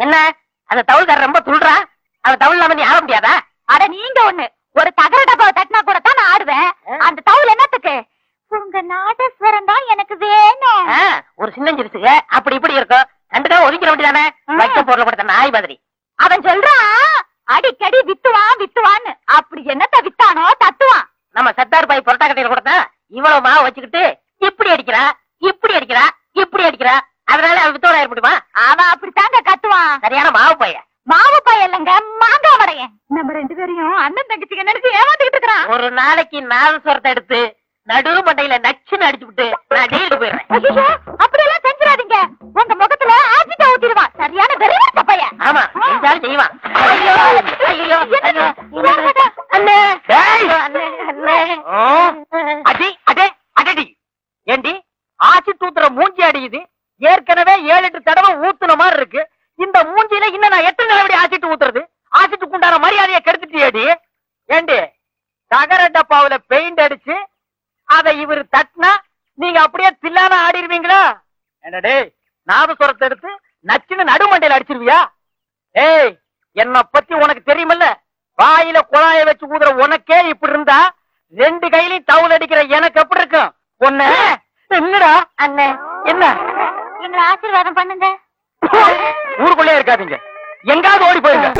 என்ன அந்த தவுள்காரர் ரொம்ப துள்றா அவன் தவுள் இல்லாம நீ ஆட முடியாதா அட நீங்க ஒண்ணு ஒரு தகர டப்பாவை தட்டினா கூட தான் நான் ஆடுவேன் அந்த தவுல் என்னத்துக்கு உங்க நாதஸ்வரம் தான் எனக்கு வேணும் ஆ, ஒரு சின்ன சிறுசுக அப்படி இப்படி இருக்கும் கண்டுதான் ஒதுக்கிற வேண்டியதானே ம். வைக்க பொருள் கொடுத்த நாய் மாதிரி அவன் சொல்றான் அடிக்கடி வித்துவான் வித்துவான்னு அப்படி என்னத்த வித்தானோ தத்துவான் நம்ம சத்தார் பாய் புரட்டா கட்டையில கொடுத்தா இவ்வளவு மாவு வச்சுக்கிட்டு இப்படி அடிக்கிறா இப்படி அடிக்கிறா இப்படி அடிக்கிறா அதனால அவன் வித்தோட ஏற்படுமா அவன் அப்படித்தாங்க கத்துவான் சரியான மாவு பைய மாவு பையன் இல்லைங்க மாங்காய் வரையன் நம்ம ரெண்டு பேரையும் அண்ணன் தங்கச்சிங்க நினைச்சு ஏமாத்திட்டு இருக்கிறான் ஒரு நாளைக்கு நாதஸ்வரத்தை எடுத்து நடு மண்டையில நச்சுன்னு அடிச்சு விட்டு நான் ஜெயிலுக்கு போயிடுறேன் ஐயோ அப்படியெல்லாம் செஞ்சிடாதீங்க உங்க முகத்துல ஆசிட்ட ஊத்திடுவான் சரியான வெறிவட்ட பையன் ஆமா செஞ்சாலும் செய்வான் ஐயோ, ஐயோ என்னது? ஐயோ, என்னது? அண்ணே டேய்! அண்ணே அண்ணே அடி அடே அடடி ஏண்டி ஆசி தூத்துற மூஞ்சி அடியுது ஏற்கனவே ஏழு எட்டு தடவை ஊத்துன மாதிரி இருக்கு இந்த மூஞ்சில இன்னும் நான் எத்தனை நிலவடி ஆசிட்டு ஊத்துறது ஆசிட்டுக்கு உண்டான மரியாதையை கெடுத்துட்டியேடி ஏண்டி தகர டப்பாவுல பெயிண்ட் அடிச்சு அதை இவரு தட்டினா நீங்க அப்படியே தில்லான ஆடிடுவீங்களா என்னடே நாதஸ்வரத்தை எடுத்து நச்சுன்னு நடுமண்டையில அடிச்சிருவியா ஏய் என்ன பத்தி உனக்கு தெரியுமல்ல வாயில குழாய வச்சு ஊதுற உனக்கே இப்படி இருந்தா ரெண்டு கையிலையும் டவுல் அடிக்கிற எனக்கு எப்படி இருக்கும் ஒண்ணு என்னடா அண்ணே என்ன எங்களை ஆசீர்வாதம் பண்ணுங்க ஊருக்குள்ளே இருக்காதீங்க எங்காவது ஓடி போயிருங்க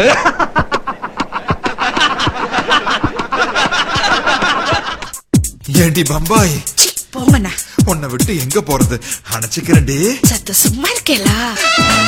ஏண்டி பம்பாய் போங்கண்ணா உன்னை விட்டு எங்க போறது அணைச்சுக்கிறேன்டி சத்த சும்மா இருக்கேலா